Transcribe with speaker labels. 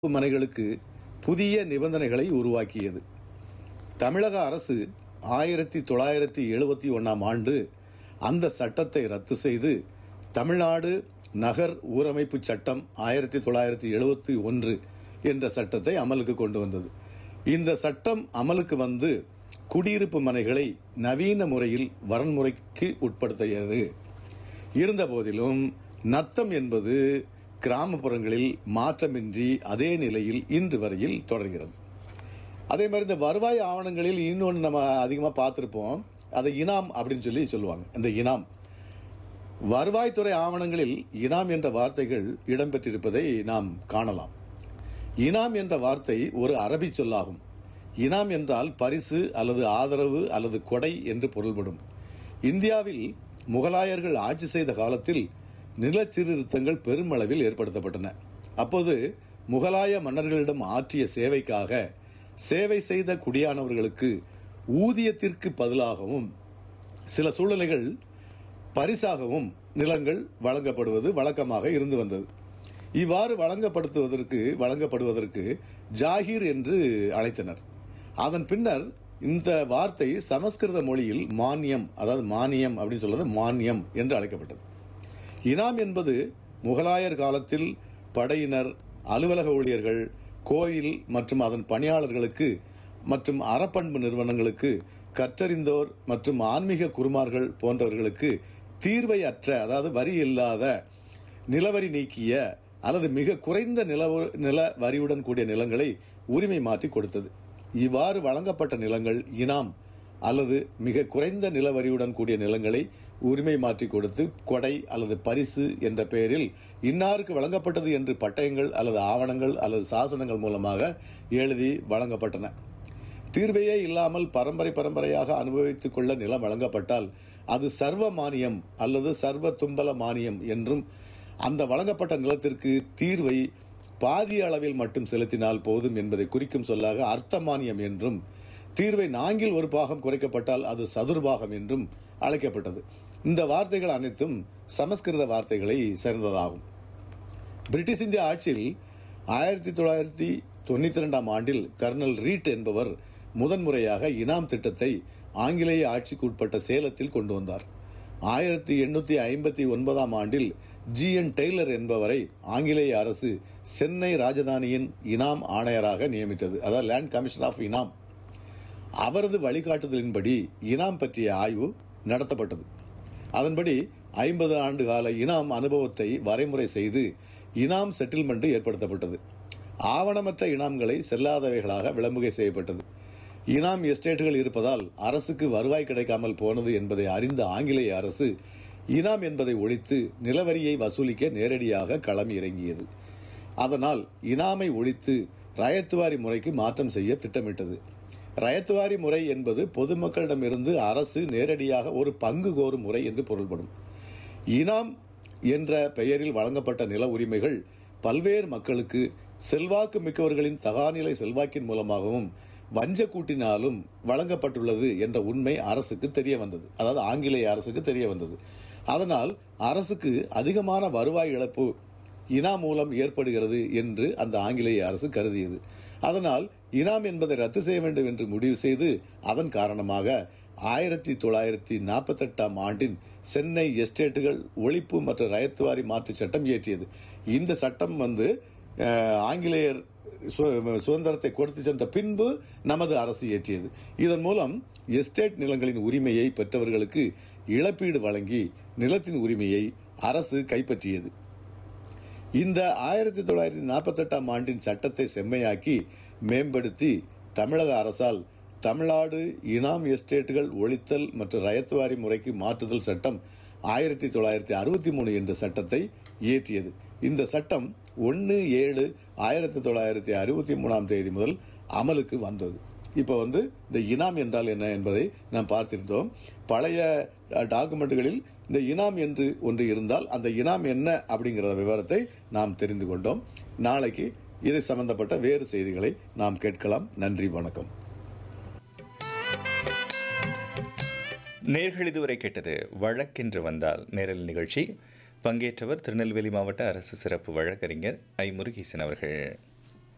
Speaker 1: மனைகளுக்கு புதிய நிபந்தனைகளை உருவாக்கியது தமிழக அரசு ஆயிரத்தி தொள்ளாயிரத்தி எழுபத்தி ஒன்றாம் ஆண்டு அந்த சட்டத்தை ரத்து செய்து தமிழ்நாடு நகர் ஊரமைப்பு சட்டம் ஆயிரத்தி தொள்ளாயிரத்தி எழுபத்தி ஒன்று என்ற சட்டத்தை அமலுக்கு கொண்டு வந்தது இந்த சட்டம் அமலுக்கு வந்து குடியிருப்பு மனைகளை நவீன முறையில் வரன்முறைக்கு உட்படுத்தியது இருந்தபோதிலும் நத்தம் என்பது கிராமப்புறங்களில் மாற்றமின்றி அதே நிலையில் இன்று வரையில் தொடர்கிறது அதே மாதிரி இந்த வருவாய் ஆவணங்களில் இன்னொன்று நம்ம அதிகமாக பார்த்துருப்போம் அதை இனாம் அப்படின்னு சொல்லி சொல்லுவாங்க இந்த இனாம் வருவாய்த்துறை ஆவணங்களில் இனாம் என்ற வார்த்தைகள் இடம்பெற்றிருப்பதை நாம் காணலாம் இனாம் என்ற வார்த்தை ஒரு அரபி சொல்லாகும் இனாம் என்றால் பரிசு அல்லது ஆதரவு அல்லது கொடை என்று பொருள்படும் இந்தியாவில் முகலாயர்கள் ஆட்சி செய்த காலத்தில் நில சீர்திருத்தங்கள் பெருமளவில் ஏற்படுத்தப்பட்டன அப்போது முகலாய மன்னர்களிடம் ஆற்றிய சேவைக்காக சேவை செய்த குடியானவர்களுக்கு ஊதியத்திற்கு பதிலாகவும் சில சூழ்நிலைகள் பரிசாகவும் நிலங்கள் வழங்கப்படுவது வழக்கமாக இருந்து வந்தது இவ்வாறு வழங்கப்படுத்துவதற்கு வழங்கப்படுவதற்கு ஜாகீர் என்று அழைத்தனர் அதன் பின்னர் இந்த வார்த்தை சமஸ்கிருத மொழியில் மானியம் அதாவது மானியம் அப்படின்னு சொல்றது மானியம் என்று அழைக்கப்பட்டது இனாம் என்பது முகலாயர் காலத்தில் படையினர் அலுவலக ஊழியர்கள் கோயில் மற்றும் அதன் பணியாளர்களுக்கு மற்றும் அறப்பண்பு நிறுவனங்களுக்கு கற்றறிந்தோர் மற்றும் ஆன்மீக குருமார்கள் போன்றவர்களுக்கு தீர்வை அற்ற அதாவது வரி இல்லாத நிலவரி நீக்கிய அல்லது மிக குறைந்த நில நில வரியுடன் கூடிய நிலங்களை உரிமை மாற்றி கொடுத்தது இவ்வாறு வழங்கப்பட்ட நிலங்கள் இனாம் அல்லது மிக குறைந்த நிலவரியுடன் கூடிய நிலங்களை உரிமை மாற்றி கொடுத்து கொடை அல்லது பரிசு என்ற பெயரில் இன்னாருக்கு வழங்கப்பட்டது என்று பட்டயங்கள் அல்லது ஆவணங்கள் அல்லது சாசனங்கள் மூலமாக எழுதி வழங்கப்பட்டன தீர்வையே இல்லாமல் பரம்பரை பரம்பரையாக அனுபவித்துக் கொள்ள நிலம் வழங்கப்பட்டால் அது சர்வ மானியம் அல்லது சர்வ தும்பல மானியம் என்றும் அந்த வழங்கப்பட்ட நிலத்திற்கு தீர்வை பாதி அளவில் மட்டும் செலுத்தினால் போதும் என்பதை குறிக்கும் சொல்லாக அர்த்தமானியம் என்றும் தீர்வை நான்கில் ஒரு பாகம் குறைக்கப்பட்டால் அது சதுர்பாகம் என்றும் அழைக்கப்பட்டது இந்த வார்த்தைகள் அனைத்தும் சமஸ்கிருத வார்த்தைகளை சேர்ந்ததாகும் பிரிட்டிஷ் இந்திய ஆட்சியில் ஆயிரத்தி தொள்ளாயிரத்தி தொண்ணூத்தி ரெண்டாம் ஆண்டில் கர்னல் ரீட் என்பவர் முதன்முறையாக இனாம் திட்டத்தை ஆங்கிலேய ஆட்சிக்கு உட்பட்ட சேலத்தில் கொண்டு வந்தார் ஆயிரத்தி எண்ணூத்தி ஐம்பத்தி ஒன்பதாம் ஆண்டில் ஜி என் டெய்லர் என்பவரை ஆங்கிலேய அரசு சென்னை ராஜதானியின் இனாம் ஆணையராக நியமித்தது அதாவது லேண்ட் கமிஷனர் ஆஃப் இனாம் அவரது வழிகாட்டுதலின்படி இனாம் பற்றிய ஆய்வு நடத்தப்பட்டது அதன்படி ஐம்பது ஆண்டு கால இனாம் அனுபவத்தை வரைமுறை செய்து இனாம் செட்டில்மெண்ட் ஏற்படுத்தப்பட்டது ஆவணமற்ற இனாம்களை செல்லாதவைகளாக விளம்புகை செய்யப்பட்டது இனாம் எஸ்டேட்டுகள் இருப்பதால் அரசுக்கு வருவாய் கிடைக்காமல் போனது என்பதை அறிந்த ஆங்கிலேய அரசு இனாம் என்பதை ஒழித்து நிலவரியை வசூலிக்க நேரடியாக களம் இறங்கியது அதனால் இனாமை ஒழித்து ரயத்துவாரி முறைக்கு மாற்றம் செய்ய திட்டமிட்டது ரயத்துவாரி முறை என்பது பொதுமக்களிடமிருந்து அரசு நேரடியாக ஒரு பங்கு கோரும் முறை என்று பொருள்படும் இனாம் என்ற பெயரில் வழங்கப்பட்ட நில உரிமைகள் பல்வேறு மக்களுக்கு செல்வாக்கு மிக்கவர்களின் தகாநிலை செல்வாக்கின் மூலமாகவும் வஞ்ச கூட்டினாலும் வழங்கப்பட்டுள்ளது என்ற உண்மை அரசுக்கு தெரிய வந்தது அதாவது ஆங்கிலேய அரசுக்கு தெரிய வந்தது அதனால் அரசுக்கு அதிகமான வருவாய் இழப்பு இனா மூலம் ஏற்படுகிறது என்று அந்த ஆங்கிலேய அரசு கருதியது அதனால் இனாம் என்பதை ரத்து செய்ய வேண்டும் என்று முடிவு செய்து அதன் காரணமாக ஆயிரத்தி தொள்ளாயிரத்தி நாற்பத்தி எட்டாம் ஆண்டின் சென்னை எஸ்டேட்டுகள் ஒழிப்பு மற்றும் ரயத்துவாரி மாற்று சட்டம் இயற்றியது இந்த சட்டம் வந்து ஆங்கிலேயர் சுதந்திரத்தை கொடுத்து சென்ற பின்பு நமது அரசு இயற்றியது இதன் மூலம் எஸ்டேட் நிலங்களின் உரிமையை பெற்றவர்களுக்கு இழப்பீடு வழங்கி நிலத்தின் உரிமையை அரசு கைப்பற்றியது இந்த ஆயிரத்தி தொள்ளாயிரத்தி நாற்பத்தி எட்டாம் ஆண்டின் சட்டத்தை செம்மையாக்கி மேம்படுத்தி தமிழக அரசால் தமிழ்நாடு இனாம் எஸ்டேட்டுகள் ஒழித்தல் மற்றும் ரயத்துவாரி முறைக்கு மாற்றுதல் சட்டம் ஆயிரத்தி தொள்ளாயிரத்தி அறுபத்தி மூணு என்ற சட்டத்தை இயற்றியது இந்த சட்டம் ஒன்று ஏழு ஆயிரத்தி தொள்ளாயிரத்தி அறுபத்தி மூணாம் தேதி முதல் அமலுக்கு வந்தது இப்போ வந்து இந்த இனாம் என்றால் என்ன என்பதை நாம் பார்த்திருந்தோம் பழைய டாக்குமெண்ட்டுகளில் இந்த இனாம் என்று ஒன்று இருந்தால் அந்த இனாம் என்ன அப்படிங்கிற விவரத்தை நாம் தெரிந்து கொண்டோம் நாளைக்கு இது சம்பந்தப்பட்ட வேறு செய்திகளை நாம் கேட்கலாம் நன்றி வணக்கம்
Speaker 2: நேர்கள் இதுவரை கேட்டது வழக்கென்று வந்தால் நேரல் நிகழ்ச்சி பங்கேற்றவர் திருநெல்வேலி மாவட்ட அரசு சிறப்பு வழக்கறிஞர் ஐ முருகேசன் அவர்கள்